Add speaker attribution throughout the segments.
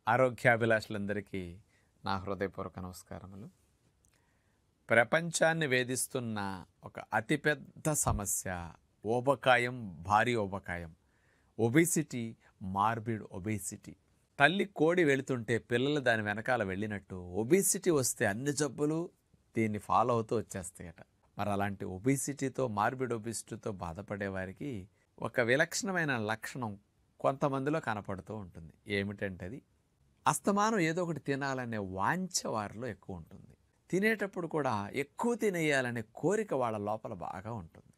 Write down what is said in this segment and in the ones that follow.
Speaker 1: ఆరోగ్యాభిలాషులందరికీ నా హృదయపూర్వక నమస్కారములు ప్రపంచాన్ని వేధిస్తున్న ఒక అతిపెద్ద సమస్య ఊబకాయం భారీ ఊబకాయం ఒబేసిటీ మార్బిడ్ ఒబేసిటీ తల్లి కోడి వెళుతుంటే పిల్లలు దాని వెనకాల వెళ్ళినట్టు ఒబేసిటీ వస్తే అన్ని జబ్బులు దీన్ని ఫాలో అవుతూ వచ్చేస్తాయట మరి అలాంటి ఒబేసిటీతో మార్బిడ్ ఒబేసిటీతో బాధపడే వారికి ఒక విలక్షణమైన లక్షణం కొంతమందిలో కనపడుతూ ఉంటుంది ఏమిటంటే అది అస్తమానం ఏదో ఒకటి తినాలనే వాంఛ వారిలో ఎక్కువ ఉంటుంది తినేటప్పుడు కూడా ఎక్కువ తినేయాలనే కోరిక వాళ్ళ లోపల బాగా ఉంటుంది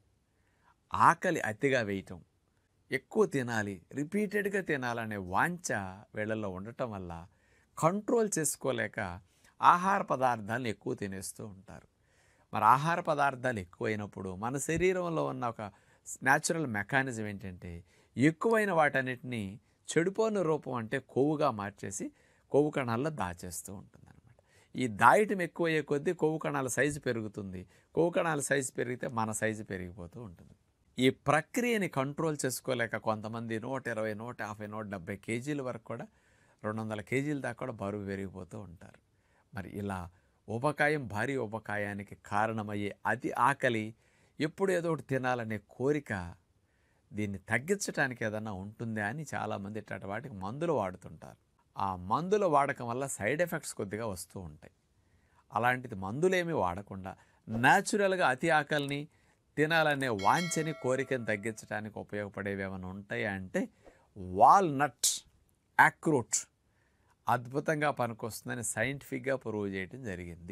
Speaker 1: ఆకలి అతిగా వేయటం ఎక్కువ తినాలి రిపీటెడ్గా తినాలనే వాంఛ వీళ్ళల్లో ఉండటం వల్ల కంట్రోల్ చేసుకోలేక ఆహార పదార్థాలను ఎక్కువ తినేస్తూ ఉంటారు మరి ఆహార పదార్థాలు ఎక్కువైనప్పుడు మన శరీరంలో ఉన్న ఒక న్యాచురల్ మెకానిజం ఏంటంటే ఎక్కువైన వాటన్నిటిని చెడిపోని రూపం అంటే కొవ్వుగా మార్చేసి కొవ్వు కణాల్లో దాచేస్తూ ఉంటుంది అనమాట ఈ దాయటం ఎక్కువయ్యే కొద్దీ కొవ్వు కణాల సైజు పెరుగుతుంది కొవ్వు కణాల సైజు పెరిగితే మన సైజు పెరిగిపోతూ ఉంటుంది ఈ ప్రక్రియని కంట్రోల్ చేసుకోలేక కొంతమంది నూట ఇరవై నూట యాభై నూట డెబ్బై కేజీల వరకు కూడా రెండు వందల కేజీల దాకా కూడా బరువు పెరిగిపోతూ ఉంటారు మరి ఇలా ఉపకాయం భారీ ఉపకాయానికి కారణమయ్యే అతి ఆకలి ఎప్పుడు ఏదో ఒకటి తినాలనే కోరిక దీన్ని తగ్గించడానికి ఏదన్నా ఉంటుందా అని చాలామంది ఇట్లాంటి వాటికి మందులు వాడుతుంటారు ఆ మందుల వాడకం వల్ల సైడ్ ఎఫెక్ట్స్ కొద్దిగా వస్తూ ఉంటాయి అలాంటిది మందులేమీ వాడకుండా న్యాచురల్గా అతి ఆకలిని తినాలనే వాంఛని కోరికను తగ్గించడానికి ఉపయోగపడేవి ఏమైనా ఉంటాయా అంటే వాల్నట్ యాక్రూట్ అద్భుతంగా పనికొస్తుందని సైంటిఫిక్గా ప్రూవ్ చేయడం జరిగింది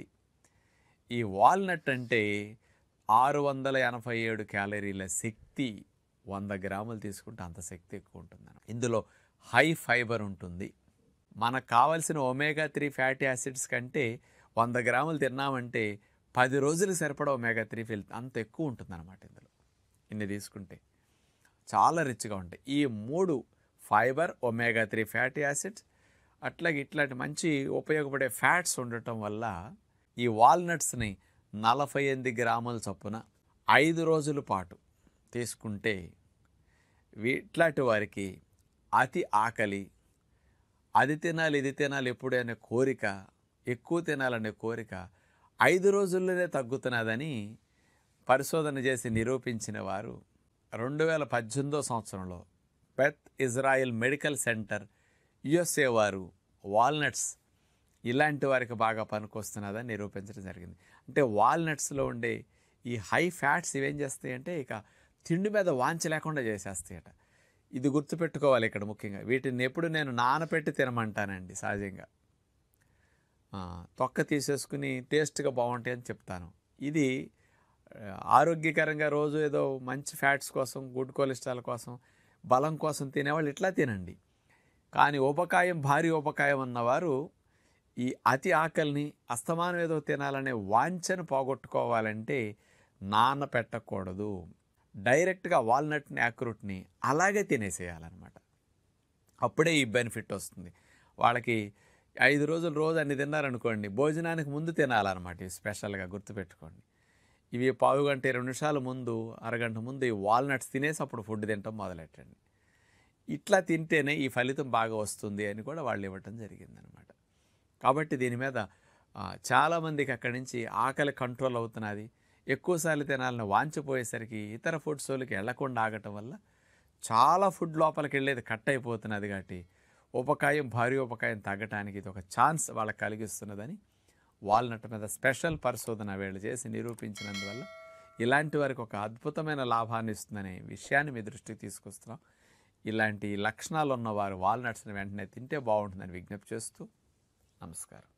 Speaker 1: ఈ వాల్నట్ అంటే ఆరు వందల ఎనభై ఏడు క్యాలరీల శక్తి వంద గ్రాములు తీసుకుంటే అంత శక్తి ఎక్కువ ఉంటుంది ఇందులో హై ఫైబర్ ఉంటుంది మనకు కావాల్సిన ఒమేగా త్రీ ఫ్యాటీ యాసిడ్స్ కంటే వంద గ్రాములు తిన్నామంటే పది రోజులు సరిపడా ఒమేగా త్రీ ఫిల్ అంత ఎక్కువ ఉంటుంది అనమాట ఇందులో ఇన్ని తీసుకుంటే చాలా రిచ్గా ఉంటాయి ఈ మూడు fibre omega three fatty acids అట్లాగే ఇట్లాంటి మంచి ఉపయోగపడే ఫ్యాట్స్ ఉండటం వల్ల ఈ వాల్నట్స్ని నలభై ఎనిమిది గ్రాముల చొప్పున ఐదు రోజుల పాటు తీసుకుంటే ఇట్లాంటి వారికి అతి ఆకలి అది తినాలి ఇది తినాలి ఎప్పుడు అనే కోరిక ఎక్కువ తినాలనే కోరిక ఐదు రోజుల్లోనే తగ్గుతున్నదని పరిశోధన చేసి నిరూపించిన వారు రెండు వేల పద్దెనిమిదో సంవత్సరంలో Beth Israel medical centre USA వారు వాల్నట్స్ ఇలాంటి వారికి బాగా పనికొస్తున్నదని నిరూపించడం జరిగింది అంటే వాల్నట్స్లో ఉండే ఈ హై ఫ్యాట్స్ ఇవేం చేస్తాయంటే ఇక తిండి మీద వాంచ లేకుండా చేసేస్తాయట ఇది గుర్తుపెట్టుకోవాలి ఇక్కడ ముఖ్యంగా వీటిని ఎప్పుడు నేను నానపెట్టి తినమంటానండి సహజంగా ఆ, తొక్క తీసేసుకుని టేస్ట్గా బాగుంటాయి అని చెప్తాను ఇది ఆ, ఆరోగ్యకరంగా రోజు ఏదో మంచి ఫ్యాట్స్ కోసం గుడ్ కొలెస్ట్రాల్ కోసం బలం కోసం తినేవాళ్ళు ఇట్లా తినండి కానీ ఉపకాయం భారీ ఉపకాయం అన్నవారు ఈ అతి ఆకలిని అస్తమానం ఏదో తినాలనే వాంఛను పోగొట్టుకోవాలంటే నానపెట్టకూడదు డైరెక్ట్గా వాల్నట్ని యాక్రూట్ని అలాగే తినేసేయాలన్నమాట అప్పుడే ఈ బెనిఫిట్ వస్తుంది వాళ్ళకి ఐదు రోజులు రోజు అన్ని తిన్నారనుకోండి భోజనానికి ముందు తినాలన్నమాట ఇవి స్పెషల్గా గుర్తుపెట్టుకోండి ఇవి పావు గంట ఇరవై నిమిషాల ముందు అరగంట ముందు ఈ వాల్నట్స్ తినేసి అప్పుడు ఫుడ్ తినటం మొదలెట్టండి ఇట్లా తింటేనే ఈ ఫలితం బాగా వస్తుంది అని కూడా వాళ్ళు ఇవ్వటం జరిగిందనమాట కాబట్టి దీని మీద ఆ, చాలామందికి అక్కడి నుంచి ఆకలి కంట్రోల్ అవుతున్నది ఎక్కువసార్లు తినాలని వాంచిపోయేసరికి ఇతర ఫుడ్ సోలకి వెళ్లకుండా ఆగటం వల్ల చాలా ఫుడ్ లోపలికి వెళ్ళేది కట్ అయిపోతున్నది కాబట్టి ఉపకాయం భారీ ఉపకాయం తగ్గటానికి ఇది ఒక ఛాన్స్ వాళ్ళకి కలిగిస్తున్నదని వాల్నట్ మీద స్పెషల్ పరిశోధన వీళ్ళు చేసి నిరూపించినందువల్ల ఇలాంటి వారికి ఒక అద్భుతమైన లాభాన్ని ఇస్తుందనే విషయాన్ని మీ దృష్టికి తీసుకొస్తున్నాం ఇలాంటి లక్షణాలు ఉన్నవారు వాల్నట్స్ని వెంటనే తింటే బాగుంటుందని విజ్ఞప్తి చేస్తూ నమస్కారం